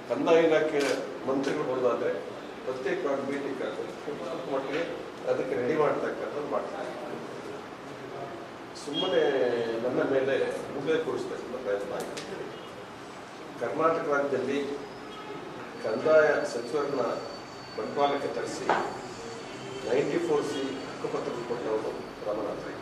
ಕಂದಾಯ ಇಲಾಖೆ ಮಂತ್ರಿಗಳು ಹೋದಾದ್ರೆ ಪ್ರತ್ಯೇಕವಾಗಿ ಮೀಟಿಂಗ್ ಕರೆದು ಸ್ವಲ್ಪ ಮಟ್ಟಿಗೆ ಅದಕ್ಕೆ ರೆಡಿ ಮಾಡ್ತಕ್ಕಂಥದ್ದು ಮಾಡ್ತಾರೆ ಸುಮ್ಮನೆ ನನ್ನ ಮೇಲೆ ಮುಗಿಲೆ ಕೂರಿಸ್ತಕ್ಕಂಥ ಪ್ರಯತ್ನ ಆಗಿದೆ ಕರ್ನಾಟಕ ರಾಜ್ಯದಲ್ಲಿ ಕಂದಾಯ ಸಚಿವರನ್ನ ಬಂಟ್ವಾಳಕ್ಕೆ ತರಿಸಿ ನೈಂಟಿ ಫೋರ್ ಸಿ ಹಕ್ಕುಪತ್ರ ಕೊಟ್ಟವರು ರಾಮನಾಥ್ ರೈ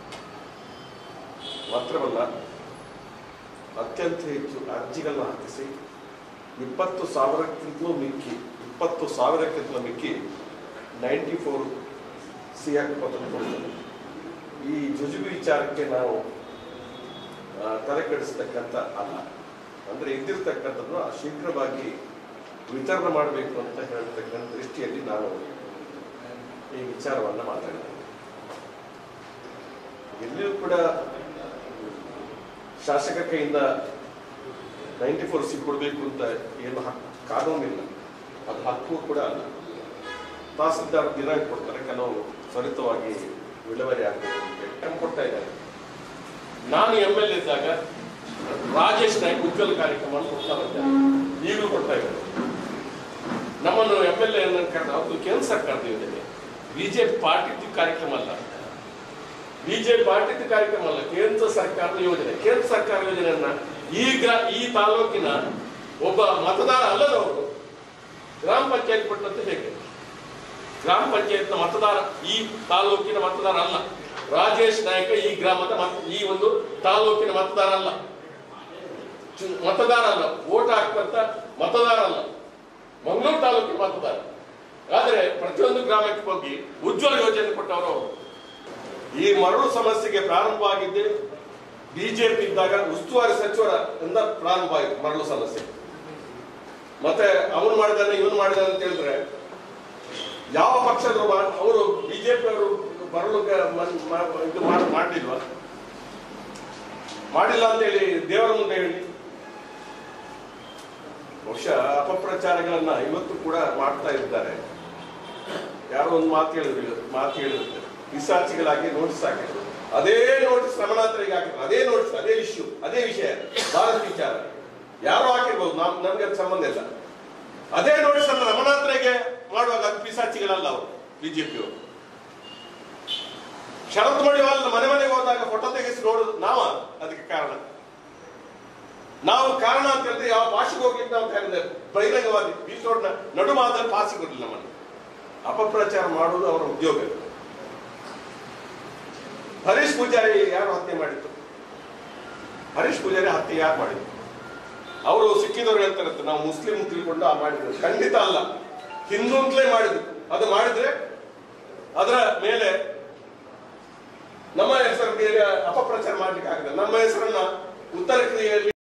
ಮಾತ್ರವಲ್ಲ ಅತ್ಯಂತ ಹೆಚ್ಚು ಅರ್ಜಿಗಳನ್ನ ಹಾಕಿಸಿ ಇಪ್ಪತ್ತು ಸಾವಿರಕ್ಕಿಂತಲೂ ಮಿಕ್ಕಿ ಇಪ್ಪತ್ತು ಸಾವಿರಕ್ಕಿಂತಲೂ ಮಿಕ್ಕಿ ನೈಂಟಿ ಫೋರ್ ಸಿ ಹಕ್ಕುಪತ್ರ ಕೊಡ್ತಾರೆ ಈ ಜುಜುಬಿ ವಿಚಾರಕ್ಕೆ ನಾವು ಆ, ತಲೆ ಕೆಡಿಸ್ತಕ್ಕಂಥ ಅಲ್ಲ ಅಂದ್ರೆ ಇದ್ದಿರ್ತಕ್ಕಂಥದ್ದು ಶೀಘ್ರವಾಗಿ ವಿತರಣೆ ಮಾಡಬೇಕು ಅಂತ ಹೇಳ್ತಕ್ಕಂಥ ದೃಷ್ಟಿಯಲ್ಲಿ ನಾನು ಈ ವಿಚಾರವನ್ನ ಮಾತಾಡಿದೆ ಎಲ್ಲಿಯೂ ಕೂಡ ಶಾಸಕ ಕೈಯಿಂದ ನೈಂಟಿ ಫೋರ್ ಸಿ ಕೊಡಬೇಕು ಅಂತ ಏನು ಹಕ್ಕು ಕಾನೂನಿಲ್ಲ ಅದು ಹಕ್ಕು ಕೂಡ ಅಲ್ಲ ತಹಸೀಲ್ದಾರ್ ದಿನಾಂಕ ಕೊಡ್ತಾರೆ ಕೆಲವು ತ್ವರಿತವಾಗಿ ವಿಲೇವಾರಿ ಆಗಬೇಕು ಅಂತ ಹೇಳಿ ಟೈಮ್ ಕೊಡ್ತಾ ಇದ್ದಾರೆ ನಾನು ಎಮ್ ಎಲ್ ಇದ್ದಾಗ ರಾಜೇಶ್ ನಾಯ್ಕ್ ಉಜ್ವಲ ಕಾರ್ಯಕ್ರಮವನ್ನು ಕೊಡ್ತಾ ಬಂದೆ ಈಗಲೂ ಕೊಡ್ತಾ ಇದ್ದಾರೆ ನಮ್ಮನ್ನು ಎಮ್ ಎಲ್ ಎ ಕರೆದ ಅದು ಕೇಂದ್ರ ಸರ್ಕಾರದ ಯೋಜನೆ ಬಿಜೆಪಿ ಪಾರ್ಟಿ ಕಾರ್ಯಕ್ರಮ ಅಲ್ಲ ಬಿಜೆಪಿ ಪಾರ್ಟಿ ಕಾರ್ಯಕ್ರಮ ಅಲ್ಲ ಕೇಂದ್ರ ಸರ್ಕಾರದ ಯೋಜನೆ ಕೇಂದ್ರ ಸರ್ಕಾರ ಯೋಜನೆಯನ್ನ ಈಗ ಈ ತಾಲೂಕಿನ ಒಬ್ಬ ಮತದಾರ ಅಲ್ಲದವರು ಗ್ರಾಮ ಪಂಚಾಯತ್ ಕೊಟ್ಟಂತೆ ಹೇಗೆ ಗ್ರಾಮ ಪಂಚಾಯತ್ನ ಮತದಾರ ಈ ತಾಲೂಕಿನ ಮತದಾರ ಅಲ್ಲ ರಾಜೇಶ್ ನಾಯಕ ಈ ಗ್ರಾಮದ ಮತ- ಈ ಒಂದು ತಾಲೂಕಿನ ಮತದಾರ ಅಲ್ಲ ಚು- ಮತದಾರ ಅಲ್ಲ ಓಟ್ ಹಾಕುವಂತ ಮತದಾರ ಅಲ್ಲ ಮಂಗಳೂರು ತಾಲೂಕಿನ ಮತದಾರ ಆದ್ರೆ ಪ್ರತಿಯೊಂದು ಗ್ರಾಮಕ್ಕೆ ಹೋಗಿ ಉಜ್ವಲ ಯೋಜನೆ ಕೊಟ್ಟವರು ಅವರು ಈ ಮರಳು ಸಮಸ್ಯೆಗೆ ಪ್ರಾರಂಭವಾಗಿದ್ದೆ ಬಿಜೆಪಿ ಇದ್ದಾಗ ಉಸ್ತುವಾರಿ ಸಚಿವರ ಇಂದ ಪ್ರಾರಂಭ ಆಯಿತು ಮರಳು ಸಮಸ್ಯೆ ಮತ್ತೆ ಅವನು ಮಾಡಿದಾನೆ ಇವನು ಮಾಡಿದಾನೆ ಅಂತ ಹೇಳಿದ್ರೆ ಯಾವ ಪಕ್ಷದ್ರು ಅವರು ಬಿಜೆಪಿ ಅವರು ಬರಲು ಇದು ಮಾಡ್- ಮಾಡ್ಲಿಲ್ವಾ ಮಾಡಿಲ್ಲ ಅಂತ ಹೇಳಿ ದೇವರ ಮುಂದೆ ಹೇಳಿ ಬಹುಶಃ ಅಪಪ್ರಚಾರಗಳನ್ನ ಇವತ್ತು ಕೂಡ ಮಾಡ್ತಾ ಇದ್ದಾರೆ ಯಾರೋ ಒಂದು ಮಾತು ಹೇಳಿದ್ರು ಮಾತು ಹೇಳಿರುತ್ತೆ ಪಿಸಾಚಿಗಳಾಗಿ ನೋಟಿಸ್ ಹಾಕಿದ್ರು ಅದೇ ನೋಟಿಸ್ ರಮಣಾಥರಿಗೆ ಹಾಕಿದ್ರು ಅದೇ ನೋಟಿಸ್ ಅದೇ ಇಶ್ಯೂ ಅದೇ ವಿಷಯ ಭಾರತ ವಿಚಾರ ಯಾರೋ ಹಾಕಿರ್ಬೋದು ನಮ್ ನಮ್ಗೆ ಅದು ಸಂಬಂಧ ಇಲ್ಲ ಅದೇ ನೋಟಿಸ್ ಅನ್ನು ರಮಣಾಥರಿಗೆ ಮಾಡುವಾಗ ಅದು ಪಿಸಾಚಿಗಳಲ್ಲ ಅವರು ಬಿಜೆಪಿಯವರು ಶರತ್ ಮಡಿವಾಲ್ ಮನೆ ಮನೆಗೆ ಹೋದಾಗ ಫೋಟೋ ತೆಗೆಸಿ ನೋಡುದು ನಾವ ಅದಕ್ಕೆ ಕಾರಣ ನಾವು ಕಾರಣ ಅಂತ ಹೇಳಿದ್ರೆ ಯಾವ ಭಾಷೆಗೆ ಹೋಗಿದ್ದ ಅಂತ ಹೇಳಿದ್ರೆ ಬಹಿರಂಗವಾದಿ ಬೀಚ್ ರೋಡ್ನ ನಡು ಮಾದಲ್ಲಿ ಪಾಸ್ ಸಿಗೋದಿಲ್ಲ ನಮ್ಮನ್ನು ಅಪಪ್ರಚಾರ ಮಾಡುವುದು ಅವರ ಉದ್ಯೋಗ ಹರೀಶ್ ಪೂಜಾರಿ ಯಾರು ಹತ್ಯೆ ಮಾಡಿತ್ತು ಹರೀಶ್ ಪೂಜಾರಿ ಹತ್ಯೆ ಯಾರು ಮಾಡಿದ್ರು ಅವರು ಸಿಕ್ಕಿದವರು ಹೇಳ್ತಾರಂತೆ ನಾವು ಮುಸ್ಲಿಂ ತಿಳ್ಕೊಂಡು ಆ ಮಾಡಿದ್ರು ಖಂಡಿತ ಅಲ್ಲ ಹಿಂದೂ ಅಂತಲೇ ಮಾಡಿದ್ರು ಅದು ಮಾಡಿದ್ರೆ ಅದರ ಮೇಲೆ ನಮ್ಮ ಹೆಸರು ಅಪಪ್ರಚಾರ ಮಾಡ್ಲಿಕ್ಕೆ ಆಗಲ್ಲ ನಮ್ಮ ಹೆಸರನ್ನ ಉತ್ತರ ಕ್ರಿಯೆಯಲ್ಲಿ